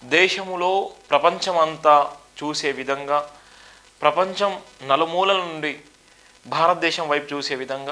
దేశములో ప్రపంచమంతా చూసే విధంగా ప్రపంచం నలుమూలల నుండి భారతదేశం వైపు చూసే విధంగా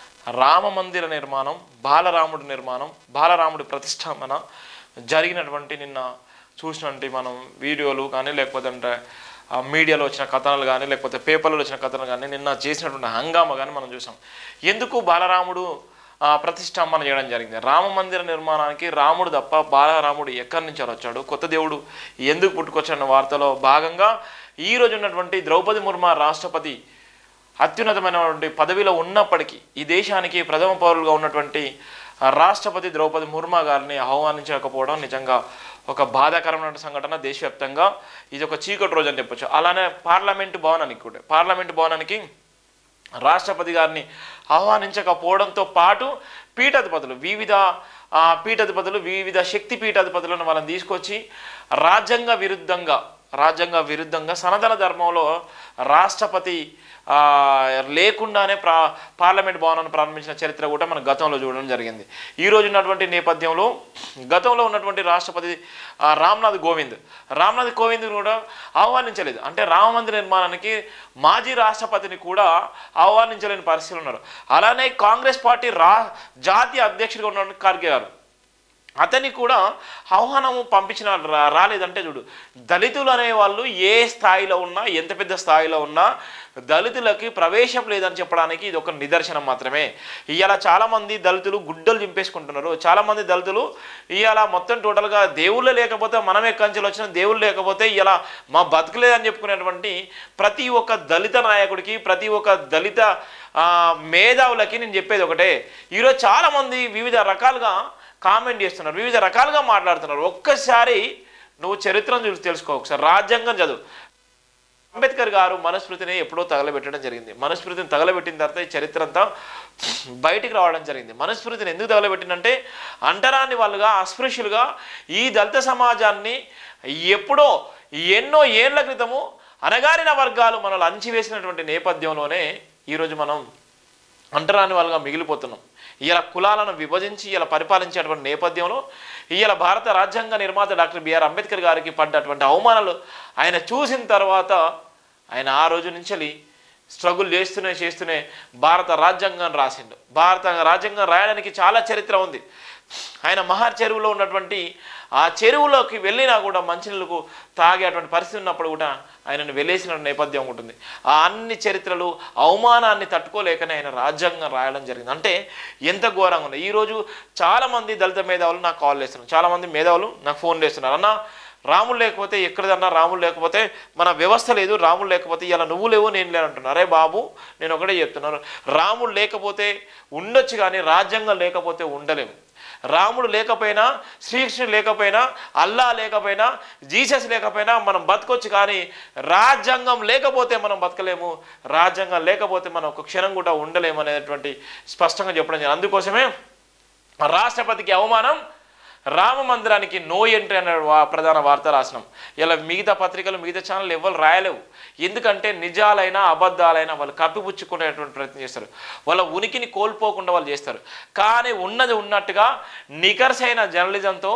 రామ మందిర నిర్మాణం బాలరాముడి నిర్మాణం బాలరాముడి ప్రతిష్టాపన జరిగినటువంటి నిన్న చూసినటువంటి మనం వీడియోలు కానీ లేకపోతే అంటే ఆ మీడియాలో వచ్చిన కథనాలు కానీ లేకపోతే పేపర్లో వచ్చిన కథనాలు కానీ నిన్న చేసినటువంటి హంగామా కానీ మనం చూసాం ఎందుకు బాలరాముడు ఆ, ప్రతిష్టాపన చేయడం జరిగింది రామ మందిర నిర్మాణానికి రాముడు తప్ప బాలరాముడు ఎక్కడి నుంచి వచ్చాడు కొత్త దేవుడు ఎందుకు పుట్టుకొచ్చాడన్న వార్తలో భాగంగా ఈ రోజు ఉన్నటువంటి ద్రౌపది ముర్మ రాష్ట్రపతి అత్యున్నతమైనటువంటి పదవిలో ఉన్నప్పటికీ ఈ దేశానికి ప్రథమ పౌరులుగా ఉన్నటువంటి ఆ రాష్ట్రపతి ద్రౌపది ముర్మా గారిని ఆహ్వానించకపోవడం నిజంగా ఒక బాధాకరమైన సంఘటన దేశవ్యాప్తంగా ఇది ఒక చీకటి రోజు అని చెప్పొచ్చు అలానే పార్లమెంటు భవనానికి కూడా పార్లమెంటు భవనానికి రాష్ట్రపతి గారిని ఆహ్వానించకపోవడంతో పాటు పీఠాధిపతులు వివిధ ఆ, పీఠాధిపతులు వివిధ శక్తి పీఠాధిపతులను వాళ్ళని తీసుకొచ్చి రాజ్యాంగ విరుద్ధంగా రాజ్యాంగ విరుద్ధంగా సనాతన ధర్మంలో రాష్ట్రపతి ఆ, లేకుండానే ప్రా పార్లమెంట్ భవనాన్ని ప్రారంభించిన చరిత్ర కూడా మన గతంలో చూడడం జరిగింది ఈ రోజు ఉన్నటువంటి నేపథ్యంలో గతంలో ఉన్నటువంటి రాష్ట్రపతి ఆ, రామ్నాథ్ కోవింద్ రామ్నాథ్ కోవింద్ కూడా ఆహ్వానించలేదు అంటే రామ మందిర నిర్మాణానికి మాజీ రాష్ట్రపతిని కూడా ఆహ్వానించలేని పరిస్థితులు ఉన్నారు అలానే కాంగ్రెస్ పార్టీ రా జాతీయ అధ్యక్షుడిగా ఉన్నటువంటి ఖర్గే గారు అతని కూడా ఆహ్వానము పంపించిన రా- రాలేదంటే చూడు దళితులు అనేవాళ్ళు ఏ స్థాయిలో ఉన్నా ఎంత పెద్ద స్థాయిలో ఉన్నా దళితులకి ప్రవేశం లేదని చెప్పడానికి ఇది ఒక నిదర్శనం మాత్రమే ఇవాళ చాలామంది దళితులు గుడ్డలు చింపేసుకుంటున్నారు చాలామంది దళితులు ఇవాళ మొత్తం టోటల్గా దేవుళ్ళే లేకపోతే మనమే కంచెలు వచ్చిన దేవుళ్ళు లేకపోతే ఇలా మా బతకలేదని చెప్పుకునేటువంటి ప్రతి ఒక్క దళిత నాయకుడికి ప్రతి ఒక్క దళిత ఆ, మేధావులకి నేను చెప్పేది ఒకటే ఈరోజు చాలామంది వివిధ రకాలుగా కామెంట్ చేస్తున్నారు వివిధ రకాలుగా మాట్లాడుతున్నారు ఒక్కసారి నువ్వు చరిత్రను చూసి తెలుసుకో ఒకసారి రాజ్యాంగం చదువు అంబేద్కర్ గారు మనుస్మృతిని ఎప్పుడో తగలబెట్టడం జరిగింది మనుస్మృతిని తగలబెట్టిన తర్వాత ఈ చరిత్ర అంతా బయటికి రావడం జరిగింది మనుస్మృతిని ఎందుకు తగలబెట్టిందంటే అంటరాని వాళ్ళుగా అస్పృశ్యులుగా ఈ దళిత సమాజాన్ని ఎప్పుడో ఎన్నో ఏళ్ల క్రితము అనగారిన వర్గాలు మనల్ని అణిచివేసినటువంటి నేపథ్యంలోనే ఈరోజు మనం అంటరాని వాళ్ళుగా మిగిలిపోతున్నాం ఇలా కులాలను విభజించి ఇలా పరిపాలించేటువంటి నేపథ్యంలో ఇవాళ భారత రాజ్యాంగ నిర్మాత డాక్టర్ బిఆర్ అంబేద్కర్ గారికి పడ్డటువంటి అవమానాలు ఆయన చూసిన తర్వాత ఆయన ఆ రోజు నుంచి స్ట్రగుల్ చేస్తూనే చేస్తూనే భారత రాజ్యాంగాన్ని రాసిండు భారత రాజ్యాంగం రాయడానికి చాలా చరిత్ర ఉంది ఆయన మహార్ చెరువులో ఉన్నటువంటి ఆ చెరువులోకి వెళ్ళినా కూడా మంచినీళ్ళకు తాగేటువంటి పరిస్థితి ఉన్నప్పుడు కూడా ఆయనను వెళ్ళేసిన నేపథ్యం ఉంటుంది ఆ అన్ని చరిత్రలు అవమానాన్ని తట్టుకోలేకనే ఆయన రాజ్యాంగం రాయడం జరిగింది అంటే ఎంత ఘోరంగా ఉంది ఈరోజు చాలామంది దళిత మేధావులు నాకు కాల్ చేస్తున్నారు చాలామంది మేధావులు నాకు ఫోన్ చేస్తున్నారు అన్న రాముడు లేకపోతే ఎక్కడిదన్నా రాముడు లేకపోతే మన వ్యవస్థ లేదు రాముడు లేకపోతే ఇలా నువ్వు లేవు నేను లేను అంటున్నారు అరే బాబు నేను ఒకటే చెప్తున్నాను రాముడు లేకపోతే ఉండొచ్చు కానీ రాజ్యాంగం లేకపోతే ఉండలేము రాముడు లేకపోయినా శ్రీకృష్ణుడు లేకపోయినా అల్లా లేకపోయినా జీసస్ లేకపోయినా మనం బతకొచ్చు కానీ రాజ్యాంగం లేకపోతే మనం బతకలేము రాజ్యాంగం లేకపోతే మనం ఒక క్షణం కూడా ఉండలేము అనేటువంటి స్పష్టంగా చెప్పడం జరిగింది అందుకోసమే రాష్ట్రపతికి అవమానం రామ మందిరానికి నో ఎంట్రీ అనే వా- ప్రధాన వార్త రాసినాం ఇలా మిగతా పత్రికలు మిగతా ఛానల్ ఎవరు రాయలేవు ఎందుకంటే నిజాలైనా అబద్ధాలైనా వాళ్ళు కప్పిపుచ్చుకునేటువంటి ప్రయత్నం చేస్తారు వాళ్ళ ఉనికిని కోల్పోకుండా వాళ్ళు చేస్తారు కానీ ఉన్నది ఉన్నట్టుగా నికర్సైన జర్నలిజంతో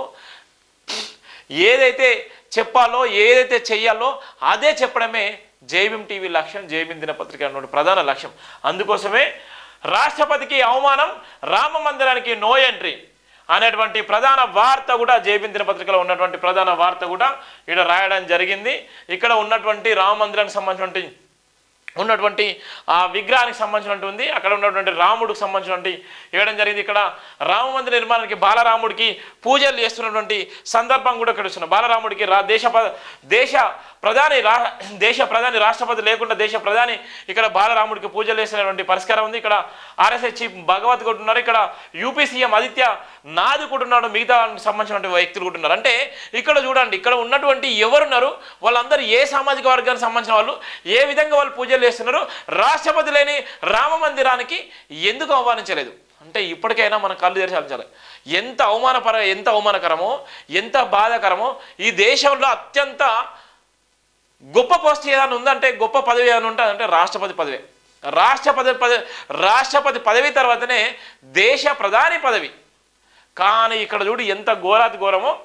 ఏదైతే చెప్పాలో ఏదైతే చెయ్యాలో అదే చెప్పడమే జైబీం టీవీ లక్ష్యం జైబీం దినపత్రిక అన్నటువంటి ప్రధాన లక్ష్యం అందుకోసమే రాష్ట్రపతికి అవమానం రామ మందిరానికి నో ఎంట్రీ అనేటువంటి ప్రధాన వార్త కూడా జైబీం దినపత్రికలో ఉన్నటువంటి ప్రధాన వార్త కూడా ఇక్కడ రాయడం జరిగింది ఇక్కడ ఉన్నటువంటి రామ మందిరానికి సంబంధించినటువంటి ఉన్నటువంటి ఆ విగ్రహానికి సంబంధించినటువంటి అక్కడ ఉన్నటువంటి రాముడికి సంబంధించినటువంటి ఇవ్వడం జరిగింది ఇక్కడ రామ మందిర నిర్మాణానికి బాలరాముడికి పూజలు చేస్తున్నటువంటి సందర్భం కూడా ఇక్కడ ఇస్తున్నాం బాలరాముడికి రా దేశ ప- దేశ ప్రధాని రా దేశ ప్రధాని రాష్ట్రపతి లేకుండా దేశ ప్రధాని ఇక్కడ బాలరాముడికి పూజలు చేసినటువంటి పరిష్కారం ఉంది ఇక్కడ ఆర్ఎస్ఐ చీఫ్ భగవత్ కూడా ఉన్నారు ఇక్కడ యూపీ సీఎం ఆదిత్య నాది కూడా ఉన్నాడు మిగతా సంబంధించినటువంటి వ్యక్తులు కూడా ఉన్నారు అంటే ఇక్కడ చూడండి ఇక్కడ ఉన్నటువంటి ఎవరున్నారు వాళ్ళందరూ ఏ సామాజిక వర్గానికి సంబంధించిన వాళ్ళు ఏ విధంగా వాళ్ళు పూజలు చేస్తున్నారు రాష్ట్రపతి లేని రామ మందిరానికి ఎందుకు ఆహ్వానించలేదు అంటే ఇప్పటికైనా మన కళ్ళు తెరిచి ఆలోచించాలి ఎంత అవమానపర ఎంత అవమానకరమో ఎంత బాధాకరమో ఈ దేశంలో అత్యంత గొప్ప పోస్ట్ ఏదైనా ఉందంటే గొప్ప పదవి ఏదైనా ఉంటుందంటే రాష్ట్రపతి పదవి రాష్ట్రపతి పదవి రాష్ట్రపతి పదవి తర్వాతనే దేశ ప్రధాని పదవి కానీ ఇక్కడ చూడు ఎంత ఘోరాతి ఘోరమో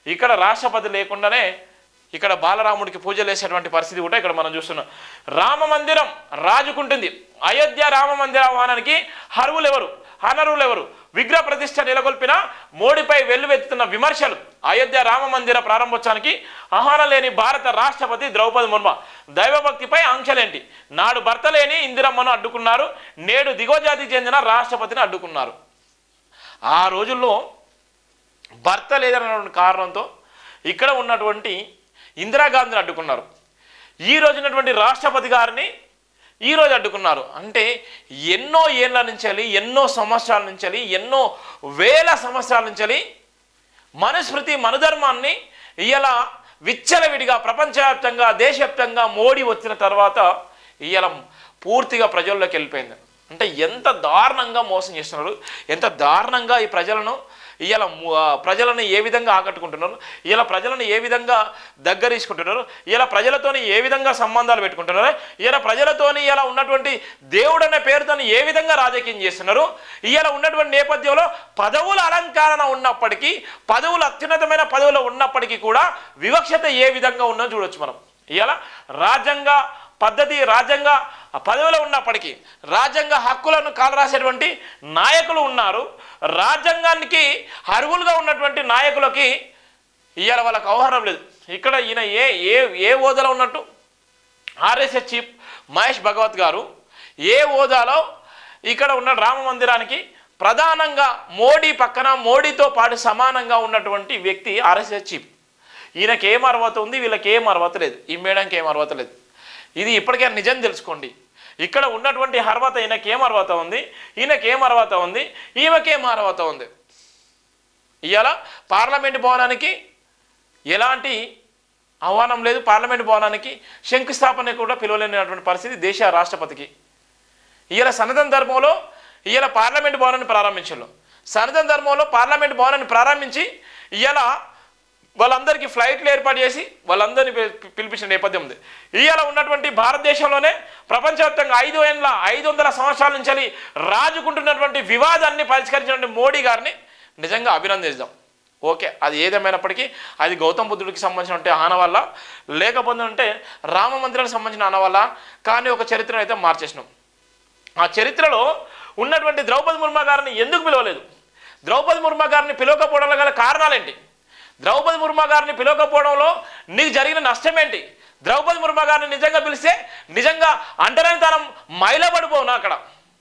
ఇక్కడ రాష్ట్రపతి లేకుండానే ఇక్కడ బాలరాముడికి పూజలు వేసేటువంటి పరిస్థితి కూడా ఇక్కడ మనం చూస్తున్నాం రామ మందిరం రాజుకుంటుంది అయోధ్య రామ మందిర ఆహ్వానానికి హరువులు ఎవరు అనరువులు ఎవరు విగ్రహ ప్రతిష్ట నెలకొల్పిన మోడీపై వెల్లువెత్తుతున్న విమర్శలు అయోధ్య రామ మందిర ప్రారంభోత్సవానికి ఆహ్వానం లేని భారత రాష్ట్రపతి ద్రౌపది ముర్మ దైవభక్తిపై ఆంక్షలేంటి నాడు భర్త లేని ఇందిరమ్మను అడ్డుకున్నారు నేడు దిగోజాతికి చెందిన రాష్ట్రపతిని అడ్డుకున్నారు ఆ రోజుల్లో భర్త లేదన్నటువంటి కారణంతో ఇక్కడ ఉన్నటువంటి ఇందిరాగాంధీని అడ్డుకున్నారు ఈ రోజున్నటువంటి రాష్ట్రపతి గారిని ఈ రోజు అడ్డుకున్నారు అంటే ఎన్నో ఏళ్ళ నుంచి ఎన్నో సంవత్సరాల నుంచి ఎన్నో వేల సంవత్సరాల నుంచి మనుస్మృతి మనుధర్మాన్ని ఇవాళ విచ్చలవిడిగా ప్రపంచవ్యాప్తంగా దేశవ్యాప్తంగా మోడీ వచ్చిన తర్వాత ఇవాళ పూర్తిగా ప్రజల్లోకి వెళ్ళిపోయింది అంటే ఎంత దారుణంగా మోసం చేస్తున్నారు ఎంత దారుణంగా ఈ ప్రజలను ఇవాళ ప్రజలను ఏ విధంగా ఆకట్టుకుంటున్నారు ఇలా ప్రజలను ఏ విధంగా దగ్గరీసుకుంటున్నారు ఇలా ప్రజలతోని ఏ విధంగా సంబంధాలు పెట్టుకుంటున్నారు ఇలా ప్రజలతోని ఇలా ఉన్నటువంటి దేవుడు అనే పేరుతోని ఏ విధంగా రాజకీయం చేస్తున్నారు ఇలా ఉన్నటువంటి నేపథ్యంలో పదవుల అలంకరణ ఉన్నప్పటికీ పదవులు అత్యున్నతమైన పదవులు ఉన్నప్పటికీ కూడా వివక్షత ఏ విధంగా ఉందో చూడొచ్చు మనం ఇలా రాజ్యాంగ పద్ధతి రాజ్యాంగ పదవిలో ఉన్నప్పటికీ రాజ్యాంగ హక్కులను కాలరాసేటువంటి నాయకులు ఉన్నారు రాజ్యాంగానికి అర్హులుగా ఉన్నటువంటి నాయకులకి ఇవాళ వాళ్ళకి అవహారం లేదు ఇక్కడ ఈయన ఏ ఏ ఏ హోదాలో ఉన్నట్టు ఆర్ఎస్ఎస్ చీఫ్ మహేష్ భగవత్ గారు ఏ హోదాలో ఇక్కడ ఉన్న రామ మందిరానికి ప్రధానంగా మోడీ పక్కన మోడీతో పాటు సమానంగా ఉన్నటువంటి వ్యక్తి ఆర్ఎస్ఎస్ చీఫ్ ఈయనకి ఏం అర్హత ఉంది వీళ్ళకి ఏం అర్హత లేదు ఈ మేడంకి ఏం అర్హత లేదు ఇది ఇప్పటికే నిజం తెలుసుకోండి ఇక్కడ ఉన్నటువంటి అర్హత ఈయనకి ఏం అర్హత ఉంది ఈయనకి ఏం అర్హత ఉంది ఈమెకేం అర్హత ఉంది ఇవాళ పార్లమెంట్ భవనానికి ఎలాంటి ఆహ్వానం లేదు పార్లమెంట్ భవనానికి శంకుస్థాపన కూడా పిలవలేనటువంటి పరిస్థితి దేశ రాష్ట్రపతికి ఇవాళ సనాతన ధర్మంలో ఇవాళ పార్లమెంట్ భవనాన్ని ప్రారంభించారు సనాతన ధర్మంలో పార్లమెంట్ భవనాన్ని ప్రారంభించి ఇవాళ వాళ్ళందరికీ ఫ్లైట్లు ఏర్పాటు చేసి వాళ్ళందరినీ పి- పిలిపించిన నేపథ్యం ఉంది ఇవాళ ఉన్నటువంటి భారతదేశంలోనే ప్రపంచవ్యాప్తంగా ఐదు ఏళ్ళ ఐదు వందల సంవత్సరాల నుంచి రాజుకుంటున్నటువంటి వివాదాన్ని పరిష్కరించినటువంటి మోడీ గారిని నిజంగా అభినందిస్తాం ఓకే అది ఏదేమైనప్పటికీ అది గౌతమ్ బుద్ధుడికి సంబంధించిన ఆనవల్ల లేకపోతే అంటే రామ మందిరానికి సంబంధించిన ఆనవల్ల కానీ ఒక చరిత్రను అయితే మార్చేసినాం ఆ చరిత్రలో ఉన్నటువంటి ద్రౌపది ముర్మ గారిని ఎందుకు పిలవలేదు ద్రౌపది ముర్మ గారిని పిలవకపోవడంలో గల కారణాలేంటి ద్రౌపది ముర్మ గారిని పిలవకపోవడంలో నీకు జరిగిన నష్టం ఏంటి ద్రౌపది ముర్మ గారిని నిజంగా పిలిస్తే నిజంగా అంటరానితనం మైలబడిపోవునా అక్కడ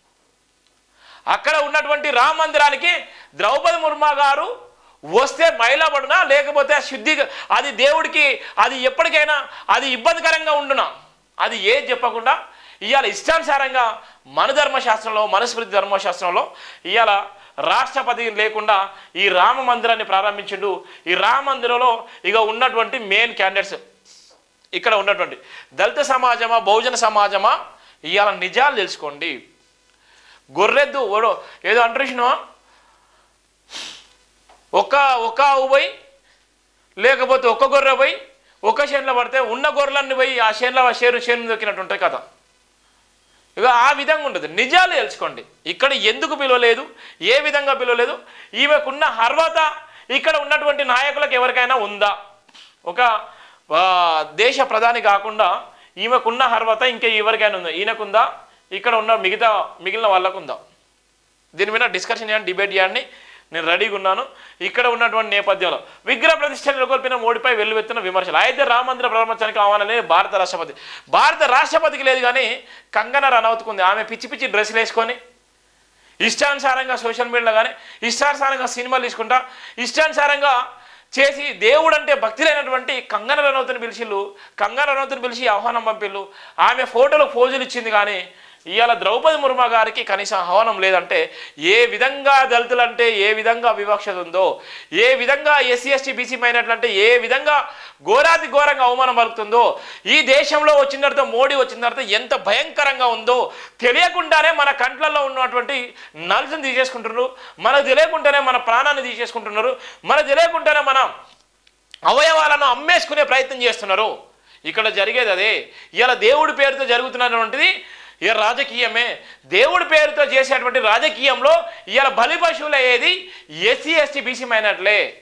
అక్కడ ఉన్నటువంటి రామ మందిరానికి ద్రౌపది ముర్మ గారు వస్తే మైలబడునా లేకపోతే శుద్ధి అది దేవుడికి అది ఎప్పటికైనా అది ఇబ్బందికరంగా ఉండునా అది ఏది చెప్పకుండా ఇవాళ ఇష్టానుసారంగా మన ధర్మశాస్త్రంలో మనుస్మృతి ధర్మశాస్త్రంలో ఇవాళ రాష్ట్రపతి లేకుండా ఈ రామ మందిరాన్ని ప్రారంభించిండు ఈ రామ మందిరంలో ఇక ఉన్నటువంటి మెయిన్ క్యాండిడేట్స్ ఇక్కడ ఉన్నటువంటి దళిత సమాజమా బహుజన సమాజమా ఇవాళ నిజాలు తెలుసుకోండి గొర్రెద్దు ఓడో ఏదో అంటారు ఒక ఒక ఆవు పోయి లేకపోతే ఒక్క గొర్రె పోయి ఒక చేనులో పడితే ఉన్న గొర్రెలన్నీ పోయి ఆ చేనులో ఆ చేను చేను దొక్కినట్టు ఉంటుంది కదా ఇక ఆ విధంగా ఉంటుంది నిజాలు తెలుసుకోండి ఇక్కడ ఎందుకు పిలవలేదు ఏ విధంగా పిలవలేదు ఈమెకున్న అర్హత ఇక్కడ ఉన్నటువంటి నాయకులకు ఎవరికైనా ఉందా ఒక ఆ, దేశ ప్రధాని కాకుండా ఈమెకున్న అర్హత ఇంకా ఎవరికైనా ఉందా ఈయనకుందా ఇక్కడ ఉన్న మిగతా మిగిలిన వాళ్ళకు ఉందా దీని మీద డిస్కషన్ చేయండి డిబేట్ చేయండి నేను రెడీగా ఉన్నాను ఇక్కడ ఉన్నటువంటి నేపథ్యంలో విగ్రహ ప్రతిష్ట నెలకొల్పిన మోడీపై వెల్లువెత్తిన విమర్శలు అయితే రామ మందిర ప్రారంభించడానికి ఆహ్వానం లేదు భారత రాష్ట్రపతి భారత రాష్ట్రపతికి లేదు కానీ కంగన రనౌత్కు ఉంది ఆమె పిచ్చి పిచ్చి డ్రెస్సులు వేసుకొని ఇష్టానుసారంగా సోషల్ మీడియాలో కానీ ఇష్టానుసారంగా సినిమాలు తీసుకుంటా ఇష్టానుసారంగా చేసి దేవుడు అంటే భక్తి లేనటువంటి కంగన రనౌతుని పిలిచిళ్ళు కంగన రనౌతుని పిలిచి ఆహ్వానం పంపిళ్ళు ఆమె ఫోటోలకు పోజులు ఇచ్చింది కానీ ఇవాళ ద్రౌపది ముర్మ గారికి కనీసం ఆహ్వానం లేదంటే ఏ విధంగా దళితులంటే ఏ విధంగా వివక్షత ఉందో ఏ విధంగా ఎస్సీ ఎస్టీ బీసీ మైనట్లు అంటే ఏ విధంగా ఘోరాతి ఘోరంగా అవమానం పలుకుతుందో ఈ దేశంలో వచ్చిన తర్వాత మోడీ వచ్చిన తర్వాత ఎంత భయంకరంగా ఉందో తెలియకుండానే మన కంట్లలో ఉన్నటువంటి నల్సుని తీసేసుకుంటున్నారు మనకు తెలియకుండానే మన ప్రాణాన్ని తీసేసుకుంటున్నారు మనకు తెలియకుండానే మన అవయవాలను అమ్మేసుకునే ప్రయత్నం చేస్తున్నారు ఇక్కడ జరిగేది అదే ఇలా దేవుడి పేరుతో జరుగుతున్నటువంటిది ఇక రాజకీయమే దేవుడి పేరుతో చేసేటువంటి రాజకీయంలో ఇవాళ బలి పశువులు అయ్యేది ఎస్సీ ఎస్టీ బీసీ మైనట్లే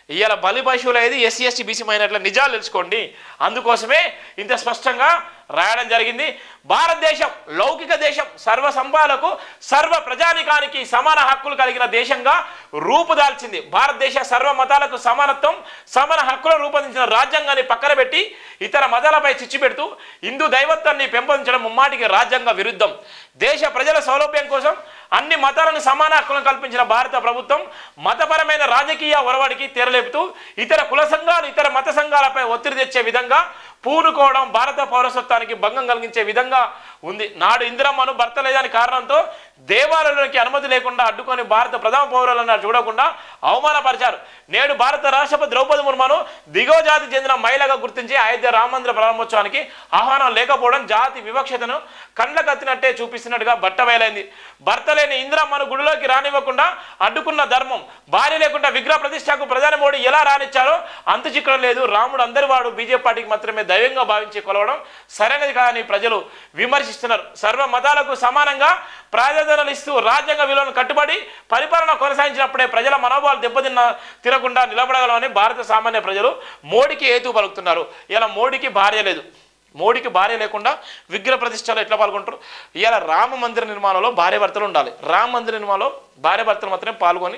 ఇవాళ బలి పశువులు అనేది ఎస్సీ ఎస్టీ బీసీ మైనట్ల నిజాలు తెలుసుకోండి అందుకోసమే ఇంత స్పష్టంగా రాయడం జరిగింది భారతదేశం లౌకిక దేశం సర్వ సంభాలకు సర్వ ప్రజానికానికి సమాన హక్కులు కలిగిన దేశంగా రూపుదాల్చింది భారతదేశ సర్వ మతాలకు సమానత్వం సమాన హక్కులు రూపొందించిన రాజ్యాంగాన్ని పక్కన పెట్టి ఇతర మతాలపై చిచ్చు పెడుతూ హిందూ దైవత్వాన్ని పెంపొందించడం ముమ్మాటికి రాజ్యాంగ విరుద్ధం దేశ ప్రజల సౌలభ్యం కోసం అన్ని మతాలను సమాన హక్కులను కల్పించిన భారత ప్రభుత్వం మతపరమైన రాజకీయ ఒరవడికి తెరలేపుతూ ఇతర కుల సంఘాలు ఇతర మత సంఘాలపై ఒత్తిడి తెచ్చే విధంగా పూనుకోవడం భారత పౌరసత్వానికి భంగం కలిగించే విధంగా ఉంది నాడు ఇందిరమ్మను భర్త లేదని కారణంతో దేవాలయంలోకి అనుమతి లేకుండా అడ్డుకొని భారత ప్రథమ పౌరులను చూడకుండా అవమానపరిచారు నేడు భారత రాష్ట్రపతి ద్రౌపది ముర్మును దిగువ జాతి చెందిన మహిళగా గుర్తించి అయోధ్య రామందిర ప్రారంభోత్సవానికి ఆహ్వానం లేకపోవడం జాతి వివక్షతను కండ్ల కత్తినట్టే చూపిస్తున్నట్టుగా బట్టబయలైంది భర్త లేని ఇందిరమ్మను గుడిలోకి రానివ్వకుండా అడ్డుకున్న ధర్మం భార్య లేకుండా విగ్రహ ప్రతిష్టకు ప్రధాని మోడీ ఎలా రానిచ్చారో అంతు చిక్కడం లేదు రాముడు అందరి వాడు బీజేపీ పార్టీకి మాత్రమే దైవంగా భావించి కొలవడం సరైనది కాదని ప్రజలు విమర్శిస్తున్నారు సర్వ మతాలకు సమానంగా ప్రాధాన్యతలు ఇస్తూ రాజ్యాంగ విలువలను కట్టుబడి పరిపాలన కొనసాగించినప్పుడే ప్రజల మనోభావాలు దెబ్బతిన్న తినకుండా నిలబడగలమని భారత సామాన్య ప్రజలు మోడీకి ఏతు పలుకుతున్నారు ఇలా మోడీకి భార్య లేదు మోడీకి భార్య లేకుండా విగ్రహ ప్రతిష్టలు ఎట్లా పాల్గొంటారు ఇవాళ రామ మందిర నిర్మాణంలో భార్య భర్తలు ఉండాలి రామ మందిర నిర్మాణంలో భార్య భర్తలు మాత్రమే పాల్గొని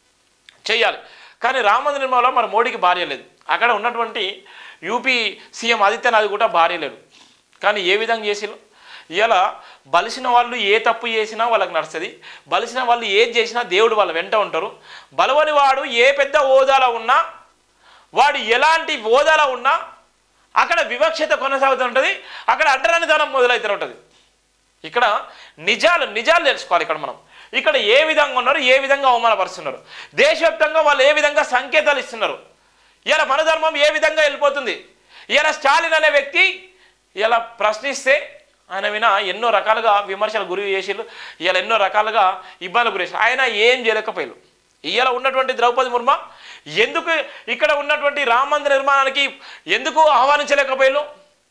చేయాలి కానీ రామ మందిర నిర్మాణంలో మన మోడీకి భార్య లేదు అక్కడ ఉన్నటువంటి యూపీ సీఎం ఆదిత్యనాథ్ కూడా భార్య లేడు కానీ ఏ విధంగా చేసిరు ఇలా బలిసిన వాళ్ళు ఏ తప్పు చేసినా వాళ్ళకి నడుస్తుంది బలిసిన వాళ్ళు ఏది చేసినా దేవుడు వాళ్ళ వెంట ఉంటారు బలవని వాడు ఏ పెద్ద హోదాలో ఉన్నా వాడు ఎలాంటి హోదాలో ఉన్నా అక్కడ వివక్షత కొనసాగుతుంటుంది అక్కడ అడ్డరానితనం మొదలవుతూ ఉంటుంది ఇక్కడ నిజాలు నిజాలు తెలుసుకోవాలి ఇక్కడ మనం ఇక్కడ ఏ విధంగా ఉన్నారు ఏ విధంగా అవమానపరుస్తున్నారు దేశవ్యాప్తంగా వాళ్ళు ఏ విధంగా సంకేతాలు ఇస్తున్నారు ఇలా మన ధర్మం ఏ విధంగా వెళ్ళిపోతుంది ఇలా స్టాలిన్ అనే వ్యక్తి ఇలా ప్రశ్నిస్తే ఆయన విన ఎన్నో రకాలుగా విమర్శలు గురి చేసిళ్ళు ఇలా ఎన్నో రకాలుగా ఇబ్బందులు గురి చేశారు. ఆయన ఏం చేయలేకపోయారు ఇవాళ ఉన్నటువంటి ద్రౌపది ముర్మ ఎందుకు ఇక్కడ ఉన్నటువంటి రామ మందిర నిర్మాణానికి ఎందుకు ఆహ్వానించలేకపోయారు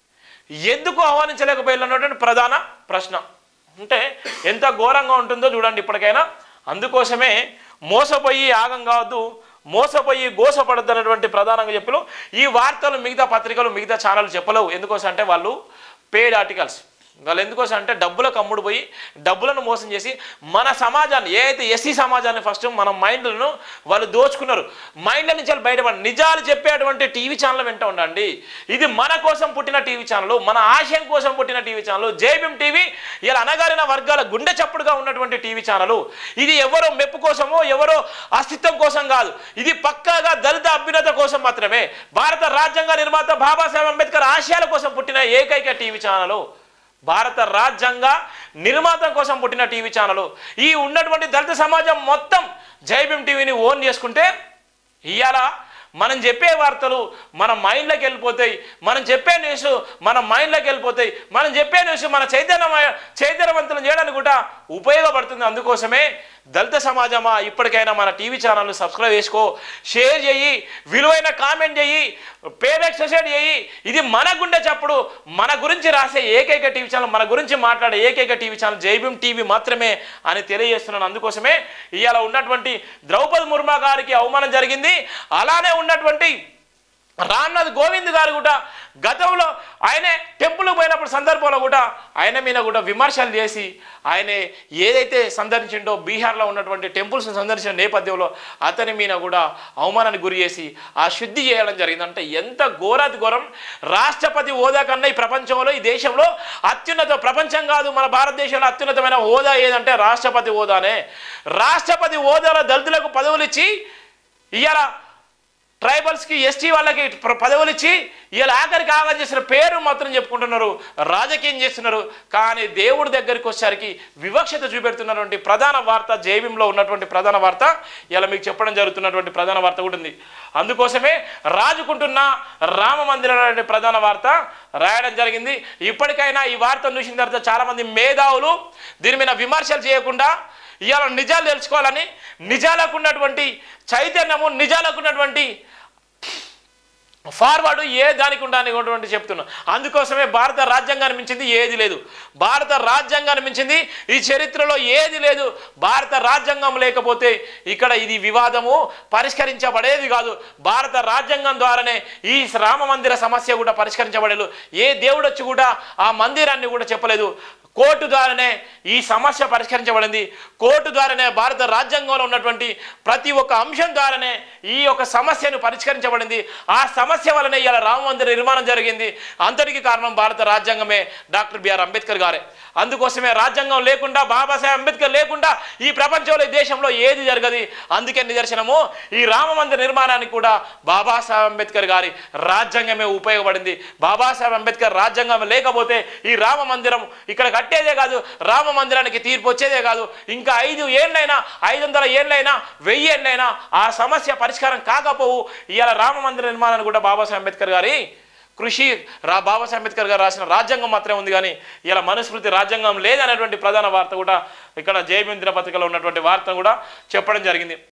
ఎందుకు ఆహ్వానించలేకపోయారు అన్నటువంటి ప్రధాన ప్రశ్న అంటే ఎంత ఘోరంగా ఉంటుందో చూడండి ఇప్పటికైనా అందుకోసమే మోసపోయి యాగం కావద్దు మోసపోయి గోసపడద్దు అన్నటువంటి ప్రధానంగా చెప్పలు ఈ వార్తలు మిగతా పత్రికలు మిగతా ఛానల్ చెప్పలేవు ఎందుకోసం అంటే వాళ్ళు పేడ్ ఆర్టికల్స్ వాళ్ళు ఎందుకోసం అంటే డబ్బులకు అమ్ముడు పోయి డబ్బులను మోసం చేసి మన సమాజాన్ని ఏ అయితే ఎస్సీ సమాజాన్ని ఫస్ట్ మన మైండ్లను వాళ్ళు దోచుకున్నారు మైండ్ల నుంచి వాళ్ళు బయటపడి నిజాలు చెప్పేటువంటి టీవీ ఛానల్ వెంట ఉండండి ఇది మన కోసం పుట్టిన టీవీ ఛానల్ మన ఆశయం కోసం పుట్టిన టీవీ ఛానల్ జేబీఎం టీవీ ఇలా అనగారిన వర్గాల గుండె చప్పుడుగా ఉన్నటువంటి టీవీ ఛానల్ ఇది ఎవరో మెప్పు కోసమో ఎవరో అస్తిత్వం కోసం కాదు ఇది పక్కాగా దళిత అభ్యున్నత కోసం మాత్రమే భారత రాజ్యాంగ నిర్మాత బాబాసాహెబ్ అంబేద్కర్ ఆశయాల కోసం పుట్టిన ఏకైక టీవీ ఛానల్ భారత రాజ్యాంగ నిర్మాత కోసం పుట్టిన టీవీ ఛానల్ ఈ ఉన్నటువంటి దళిత సమాజం మొత్తం జైబీం టీవీని ఓన్ చేసుకుంటే ఇవాళ మనం చెప్పే వార్తలు మన మైండ్లోకి వెళ్ళిపోతాయి మనం చెప్పే న్యూస్ మన మైండ్లోకి వెళ్ళిపోతాయి మనం చెప్పే న్యూస్ మన చైతన్యమయ చైతన్యవంతులను చేయడానికి కూడా ఉపయోగపడుతుంది అందుకోసమే దళిత సమాజమా ఇప్పటికైనా మన టీవీ ఛానల్ని సబ్స్క్రైబ్ చేసుకో షేర్ చేయి విలువైన కామెంట్ చేయి పేబ్యాక్ సొసైటీ చేయి ఇది మన గుండె చప్పుడు మన గురించి రాసే ఏకైక టీవీ ఛానల్ మన గురించి మాట్లాడే ఏకైక టీవీ ఛానల్ జైభీం టీవీ మాత్రమే అని తెలియజేస్తున్నాను అందుకోసమే ఇవాళ ఉన్నటువంటి ద్రౌపది ముర్మా గారికి అవమానం జరిగింది అలానే ఉన్నటువంటి రామ్నాథ్ కోవింద్ గారు కూడా గతంలో ఆయనే టెంపుల్ పోయినప్పుడు సందర్భంలో కూడా ఆయన మీద కూడా విమర్శలు చేసి ఆయన ఏదైతే సందర్శించిండో బీహార్లో ఉన్నటువంటి టెంపుల్స్ సందర్శించిన నేపథ్యంలో అతని మీద కూడా అవమానానికి గురి చేసి ఆ శుద్ధి చేయడం జరిగింది అంటే ఎంత ఘోరాతి ఘోరం రాష్ట్రపతి హోదా కన్నా ఈ ప్రపంచంలో ఈ దేశంలో అత్యున్నత ప్రపంచం కాదు మన భారతదేశంలో అత్యున్నతమైన హోదా ఏదంటే రాష్ట్రపతి హోదానే రాష్ట్రపతి హోదాలో దళితులకు పదవులు ఇచ్చి ఇవాళ ట్రైబల్స్కి ఎస్టీ వాళ్ళకి ప్ర- పదవులు ఇచ్చి ఇలా ఆఖరికి ఆగా చేసిన పేరు మాత్రం చెప్పుకుంటున్నారు రాజకీయం చేస్తున్నారు కానీ దేవుడి దగ్గరికి వచ్చేసరికి వివక్షత చూపెడుతున్నటువంటి ప్రధాన వార్త జేబీంలో ఉన్నటువంటి ప్రధాన వార్త ఇలా మీకు చెప్పడం జరుగుతున్నటువంటి ప్రధాన వార్త కూడా ఉంది అందుకోసమే రాజుకుంటున్న రామ మందిరం అనే ప్రధాన వార్త రాయడం జరిగింది ఇప్పటికైనా ఈ వార్తను చూసిన తర్వాత చాలామంది మేధావులు దీని మీద విమర్శలు చేయకుండా ఇవాళ నిజాలు తెలుసుకోవాలని నిజాలకు ఉన్నటువంటి చైతన్యము నిజాలకు ఉన్నటువంటి ఫార్వర్డ్ ఏ దానికి ఉండడానికి చెప్తున్నా అందుకోసమే భారత రాజ్యాంగాన్ని మించింది ఏది లేదు భారత రాజ్యాంగాన్ని మించింది ఈ చరిత్రలో ఏది లేదు భారత రాజ్యాంగం లేకపోతే ఇక్కడ ఇది వివాదము పరిష్కరించబడేది కాదు భారత రాజ్యాంగం ద్వారానే ఈ రామ మందిర సమస్య కూడా పరిష్కరించబడలేదు ఏ దేవుడు వచ్చి కూడా ఆ మందిరాన్ని కూడా చెప్పలేదు కోర్టు ద్వారానే ఈ సమస్య పరిష్కరించబడింది కోర్టు ద్వారానే భారత రాజ్యాంగంలో ఉన్నటువంటి ప్రతి ఒక్క అంశం ద్వారానే ఈ యొక్క సమస్యను పరిష్కరించబడింది ఆ సమస్య వలనే ఇలా రామ మందిర నిర్మాణం జరిగింది అంతటికి కారణం భారత రాజ్యాంగమే డాక్టర్ బిఆర్ అంబేద్కర్ గారే అందుకోసమే రాజ్యాంగం లేకుండా బాబాసాహెబ్ అంబేద్కర్ లేకుండా ఈ ప్రపంచంలో ఈ దేశంలో ఏది జరగదు అందుకే నిదర్శనము ఈ రామ మందిర నిర్మాణానికి కూడా బాబాసాహెబ్ అంబేద్కర్ గారి రాజ్యాంగమే ఉపయోగపడింది బాబాసాహెబ్ అంబేద్కర్ రాజ్యాంగం లేకపోతే ఈ రామ మందిరం ఇక్కడ కట్టేదే కాదు రామ మందిరానికి తీర్పు వచ్చేదే కాదు ఇంకా ఐదు ఏళ్ళైనా ఐదు వందల ఏళ్ళైనా వెయ్యి ఏళ్ళైనా ఆ సమస్య పరిష్కారం కాకపోవు ఇవాళ రామ మందిర నిర్మాణాన్ని కూడా బాబాసాహెబ్ అంబేద్కర్ గారి కృషి రా బాబాసాహెబ్ అంబేద్కర్ గారు రాసిన రాజ్యాంగం మాత్రమే ఉంది కానీ ఇలా మనుస్మృతి రాజ్యాంగం లేదనేటువంటి ప్రధాన వార్త కూడా ఇక్కడ జయమింద్ర పత్రికలో ఉన్నటువంటి వార్త కూడా చెప్పడం జరిగింది